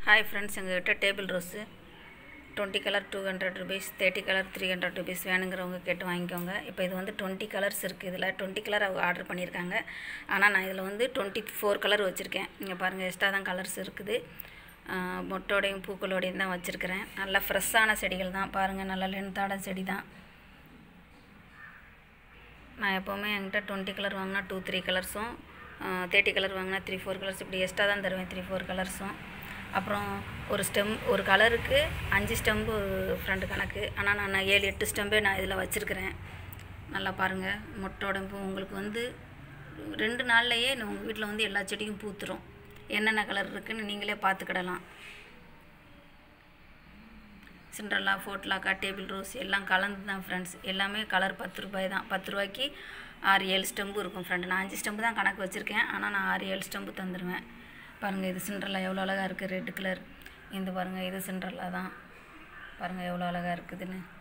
hi friends எங்ககிட்ட table rose twenty colour two hundred rupees thirty colour three hundred rupees வேணுங்கிறவங்க கேட்டு வாங்கிக்கோங்க இப்போ இது வந்து டுவெண்ட்டி கலர்ஸ் இருக்குது இதில் டுவெண்ட்டி கலர் அவங்க ஆர்டர் பண்ணியிருக்காங்க ஆனால் நான் இதில் வந்து டுவெண்ட்டி ஃபோர் கலர் வச்சுருக்கேன் இங்கே பாருங்கள் எக்ஸ்ட்ரா தான் கலர்ஸ் இருக்குது ஆஹ் மொட்டோடையும் பூக்களோடையும் தான் வச்சுருக்கிறேன் நல்லா ஃப்ரெஷ்ஷான செடிகள் தான் பாருங்கள் நல்லா லென்த்தான செடி தான் நான் எப்போவுமே என்கிட்ட டுவெண்ட்டி கலர் வாங்கினா டூ த்ரீ கலர்ஸும் தேர்ட்டி கலர் வாங்கினா த்ரீ ஃபோர் கலர்ஸ் இப்படி எக்ஸ்ட்ரா தான் தருவேன் த்ரீ ஃபோர் கலர்ஸும் அப்புறம் ஒரு ஸ்டெம் ஒரு கலருக்கு அஞ்சு ஸ்டெம்பு ஃப்ரெண்டு கணக்கு ஆனால் நான் ஏழு எட்டு ஸ்டெம்பே நான் இதில் வச்சுருக்கிறேன் நல்லா பாருங்கள் மொட்டோட பூ உங்களுக்கு வந்து ரெண்டு நாள்லையே உங்கள் வீட்டில் வந்து எல்லா செடியும் பூத்துரும் என்னென்ன கலர் இருக்குன்னு நீங்களே பார்த்துக்கிடலாம் சிண்ட்ரல்லா ஃபோட்லாக்கா டேபிள் ரோஸ் எல்லாம் கலந்து தான் ஃப்ரெண்ட்ஸ் எல்லாமே கலர் பத்து ரூபாய் தான் பத்து ரூபாய்க்கு ஆறு ஏழு ஸ்டெம்பு இருக்கும் ஃப்ரெண்டு நான் அஞ்சு ஸ்டெம்பு தான் கணக்கு வச்சுருக்கேன் ஆனால் நான் ஆறு ஏழு ஸ்டெம்பு தந்துடுவேன் பாருங்கள் இது சிண்ட்ரல்லா எவ்வளோ அழகாக இருக்குது ரெட் கலர் இந்த பாருங்கள் இது சிண்ட்ரல்லா தான் பாருங்கள் எவ்வளோ அழகாக இருக்குதுன்னு